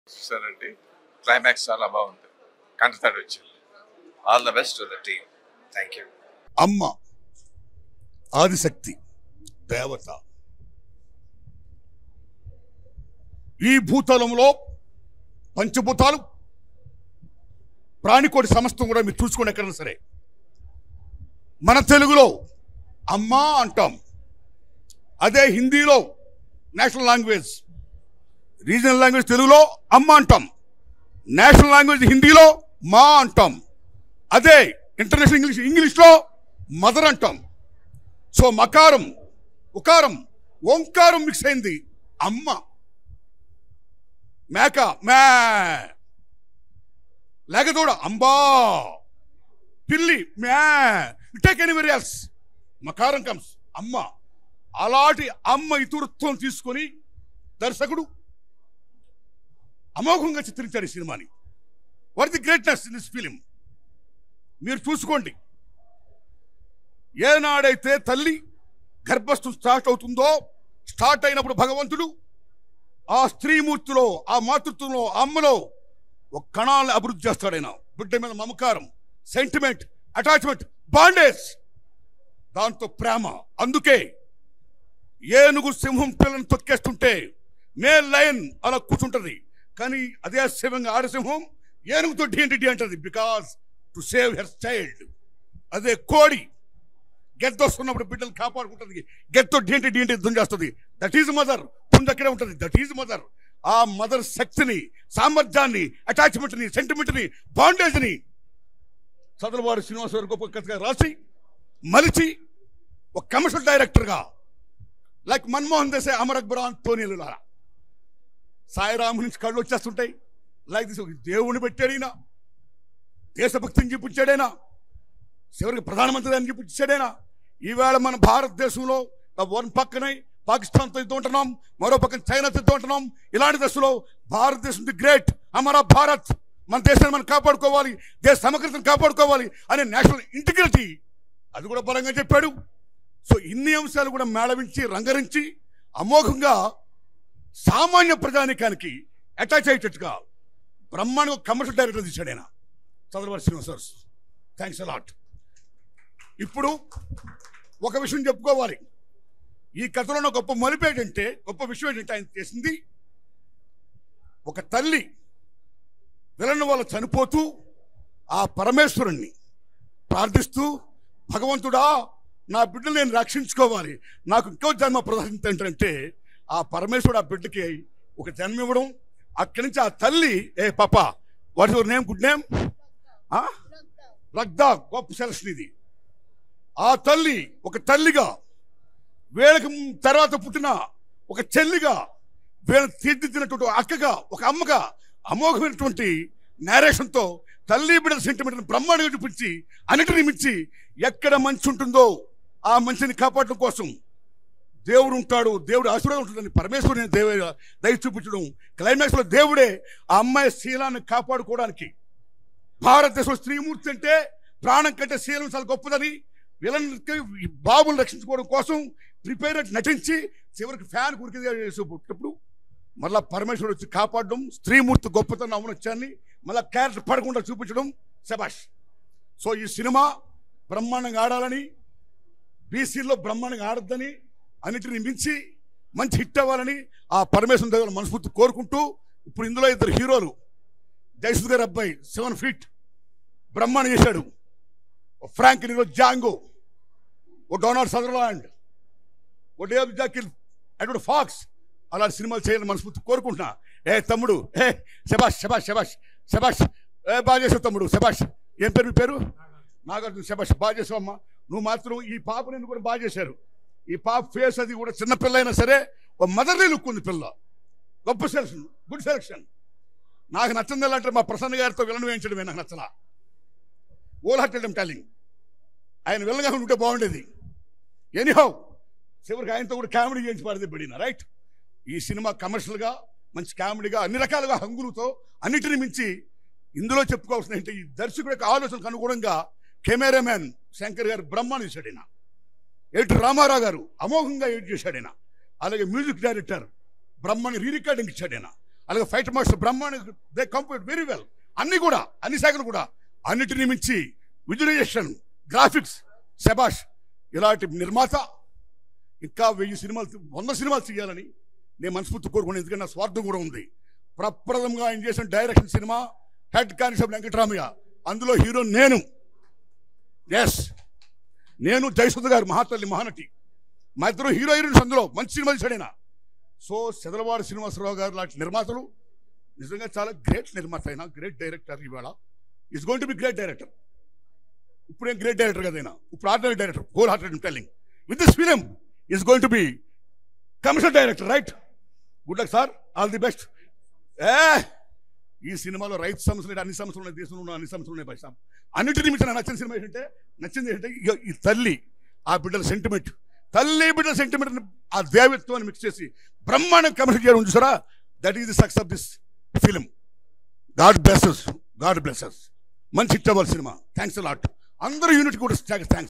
చూసానండి క్లైమాక్స్ చాలా బాగుంది కంటతడి వచ్చింది all the best to the team thank you అమ్మ ఆదిశక్తి దేవత ఈ భూతలంలో పంచభూతాలు ప్రాణికోటి సమస్తం కూడా మీరు చూసుకోండి ఎక్కడైనా సరే మన తెలుగులో అమ్మ అంటాం అదే హిందీలో నేషనల్ లాంగ్వేజ్ రీజనల్ లాంగ్వేజ్ తెలుగులో అమ్మ అంటాం నేషనల్ లాంగ్వేజ్ హిందీలో మా అంటాం అదే ఇంటర్నేషనల్ ఇంగ్లీష్ ఇంగ్లీష్లో మదర్ అంటాం సో మకారం ఉకారం ఓంకారం మిక్స్ అయింది అమ్మ మేక మే లేకదూడ అంబా పిల్లి మ్యా టేక్ ఎనీవరీ ఎల్స్ మకారం కమ్స్ అమ్మ అలాంటి అమ్మ ఇతురుత్వం తీసుకొని దర్శకుడు అమోఘంగా చిత్రించాడు ఈ సినిమాని what the greatness in this film మీరు చూసుకోండి ఏనాడైతే తల్లి గర్భస్థం స్టార్ట్ అవుతుందో స్టార్ట్ అయినప్పుడు భగవంతుడు ఆ స్త్రీమూర్తిలో ఆ మాతృత్వంలో ఆ అమ్మలో ఒక కణాలను అభివృద్ధి చేస్తాడు ఆయన బిడ్డ మీద మమకారం సెంటిమెంట్ అటాచ్మెంట్ బాండేజ్ దాంతో ప్రేమ అందుకే ఏనుగు సింహం పిల్లని తొక్కేస్తుంటే మే లయన్ అలా కూర్చుంటది కానీ అదే సింహంగా ఆడసింహం ఏనుగుతో డి డి అంటది because to save her child అదే కోడి గెత్త వస్తున్నప్పుడు బిడ్డలు కాపాడుకుంటుంది గెత్తో డీంటి డీంటి యుద్ధం చేస్తుంది దట్ ఈజ్ మదర్ పుండు అక్కడే ఉంటుంది దట్ ఈజ్ మదర్ ఆ మదర్ శక్తిని సామర్థ్యాన్ని అటాచ్మెంట్ని సెంటిమెంట్ని బాండేజ్ని చదలవాడు శ్రీనివాస గారు గొప్ప కథగా రాసి మలిచి ఒక కమర్షియల్ డైరెక్టర్గా లైక్ మన్మోహన్ దేశాయ్ అమర్ అక్బర్ అంతోనీలు లాగా సాయిరాము నుంచి కళ్ళు వచ్చేస్తుంటాయి లైక్ దిస్ ఒక దేవుని పెట్టాడు ఈయన దేశభక్తిని చూపించాడైనా చివరికి ప్రధానమంత్రి అని చూపించాడైనా ఈవేళ మన భారతదేశంలో వన్ పక్కనే పాకిస్తాన్తో యుద్ధం ఉంటున్నాం మరో పక్కన చైనాతో యుద్ధం ఉంటున్నాం ఇలాంటి దశలో భారతదేశం ది గ్రేట్ అమరా భారత్ మన దేశాన్ని మనం కాపాడుకోవాలి దేశ సమగ్రతను కాపాడుకోవాలి అనే నేషనల్ ఇంటిగ్రిటీ అది కూడా బలంగా చెప్పాడు సో ఇన్ని అంశాలు కూడా మేళవించి రంగరించి అమోఘంగా సామాన్య ప్రజానికానికి అటాచ్ అయ్యేటట్టుగా బ్రహ్మాండంగా కమర్షియల్ డైరెక్టర్ తీశాడు ఆయన చంద్రబాబు శ్రీనివాస్ థ్యాంక్స్ అలాట్ ఇప్పుడు ఒక విషయం చెప్పుకోవాలి ఈ కథలో ఉన్న గొప్ప మలుపు ఏంటంటే గొప్ప విషయం ఏంటంటే ఆయన చేసింది ఒక తల్లి విలన్ వల్ల చనిపోతూ ఆ పరమేశ్వరుణ్ణి ప్రార్థిస్తూ భగవంతుడా నా బిడ్డను నేను రక్షించుకోవాలి నాకు ఇంకో జన్మ ప్రదర్శించ ఏంటంటే ఆ పరమేశ్వరుడు ఆ బిడ్డకి ఒక జన్మ ఇవ్వడం అక్కడి నుంచి ఆ తల్లి ఏ పాప what your name good name రగ్దా గొప్ప సెలక్షన్ ఇది ఆ తల్లి ఒక తల్లిగా వీళ్ళకి తర్వాత పుట్టిన ఒక చెల్లిగా వీళ్ళని తీర్చిదిద్దినటువంటి ఒక అక్కగా ఒక అమ్మగా అమోఘమైనటువంటి నేరేషన్తో తల్లి బిడ్డల సెంటిమెంట్ని బ్రహ్మాండంగా చూపించి అన్నిటిని మించి ఎక్కడ మంచి ఉంటుందో ఆ మంచిని కాపాడడం కోసం దేవుడు ఉంటాడు దేవుడు ఆశీర్వాదం ఉంటుందని పరమేశ్వరుని దేవ దయ చూపించడం క్లైమాక్స్లో దేవుడే ఆ అమ్మాయి శీలాన్ని కాపాడుకోవడానికి భారతదేశంలో స్త్రీమూర్తి అంటే ప్రాణం కంటే శీలం చాలా గొప్పదని వీళ్ళకి బాబుని రక్షించుకోవడం కోసం ప్రిపేర్ నటించి చివరికి ఫ్యాన్ కురికి చేసేటప్పుడు మళ్ళా పరమేశ్వరుడు వచ్చి కాపాడడం స్త్రీమూర్తి గొప్పతనం అవనొచ్చాన్ని మళ్ళా క్యారెక్టర్ పడకుండా చూపించడం శబాష్ సో ఈ సినిమా బ్రహ్మాండంగా ఆడాలని బీసీలో బ్రహ్మాండంగా ఆడద్దని అన్నిటిని మించి మంచి హిట్ అవ్వాలని ఆ పరమేశ్వరం దగ్గర మనస్ఫూర్తి కోరుకుంటూ ఇప్పుడు ఇందులో ఇద్దరు హీరోలు జయసుద్ గారి అబ్బాయి సెవెన్ ఫీట్ బ్రహ్మాండం చేశాడు ఓ ఫ్రాంక్ నీరో జాంగో ఓ డొనాల్డ్ సదర్లాండ్ ఓ డేవ్ జాకిల్ అటువంటి ఫాక్స్ అలాంటి సినిమాలు చేయాలని మనస్ఫూర్తి కోరుకుంటున్నా ఏ తమ్ముడు ఏ శబాష్ శబాష్ శబాష్ శబాష్ ఏ బాగా చేసావు తమ్ముడు శబాష్ ఏం పేరు మీ పేరు నాగార్జున శబాష్ బాగా చేసావమ్మా నువ్వు మాత్రం ఈ పాపని ఎందుకు కూడా బాగా చేశారు ఈ పాప ఫేస్ అది కూడా చిన్న పిల్ల అయినా సరే ఒక మదర్లీ లుక్ ఉంది పిల్ల గొప్ప సెలక్షన్ గుడ్ సెలక్షన్ నాకు నచ్చింది ఎలా అంటే మా ప్రసన్న గారితో విలన్ వేయించడమే నాకు నచ్చలా ఓల్ హార్టెడ్ టెలింగ్ ఆయన విలన్గా ఉంటే బాగుండేది ఎనీహౌ చివరికి ఆయనతో కూడా కామెడీ చేయించి పాడితే పడిన రైట్ ఈ సినిమా కమర్షియల్గా మంచి కామెడీగా అన్ని రకాలుగా హంగులతో అన్నిటిని మించి ఇందులో చెప్పుకోవాల్సిన ఏంటి ఈ దర్శకుడి యొక్క ఆలోచనకు అనుగుణంగా కెమెరామ్యాన్ శంకర్ గారు బ్రహ్మాన్ని చేశాడు ఈయన ఎయిట్ రామారావు గారు అమోఘంగా ఎడిట్ చేశాడు ఈయన అలాగే మ్యూజిక్ డైరెక్టర్ బ్రహ్మని రీ రికార్డింగ్ ఇచ్చాడు ఆయన అలాగే ఫైట్ మాస్టర్ బ్రహ్మాండ దే కంప్లీట్ వెరీ వెల్ అన్ని కూడా అన్ని శాఖలు కూడా అన్నిటిని మించి విజువలైజేషన్ గ్రాఫిక్స్ శబాష్ ఇలాంటి నిర్మాత ఇంకా వెయ్యి సినిమాలు వంద సినిమాలు చేయాలని నేను మనస్ఫూర్తి కోరుకున్నాను ఎందుకంటే నా స్వార్థం కూడా ఉంది ప్రప్రదంగా ఆయన చేసిన డైరెక్షన్ సినిమా హెడ్ కానిస్టేబుల్ వెంకటరామయ్య అందులో హీరో నేను ఎస్ నేను జయసుధ గారు మహాతల్లి మహానటి మా ఇద్దరు హీరో హీరోయిన్స్ అందులో మంచి సినిమా తీసాడైనా సో సెదలవాడు శ్రీనివాసరావు గారు లాంటి నిర్మాతలు నిజంగా చాలా గ్రేట్ నిర్మాత అయినా గ్రేట్ డైరెక్టర్ ఇవాళ is going to be great director ఇప్పుడు ఏం గ్రేట్ డైరెక్టర్ కదైనా ఇప్పుడు ordinary director wholehearted telling with this film is going to be commissioner director right good luck sir all the best ఏ ఈ సినిమాలో రైతు సమస్యలు అన్ని సమస్యలు ఉన్నాయి దేశంలో ఉన్న అన్ని సమస్యలు ఉన్నాయి బయట అన్నిటిని మించిన నాకు నచ్చిన సినిమా ఏంటంటే నచ్చింది ఏంటంటే ఇగో ఈ తల్లి ఆ బిడ్డల సెంటిమెంట్ తల్లి బిడ్డల సెంటిమెంట్ ఆ దేవత్వాన్ని మిక్స్ చేసి బ్రహ్మాండం కమిషన్ చేయడం చూసారా that is the success of this film god blesses god blesses మంచి హిట్ అవ్వాలి సినిమా థ్యాంక్స్ లాట్ అందరూ యూనిట్ కూడా థ్యాంక్స్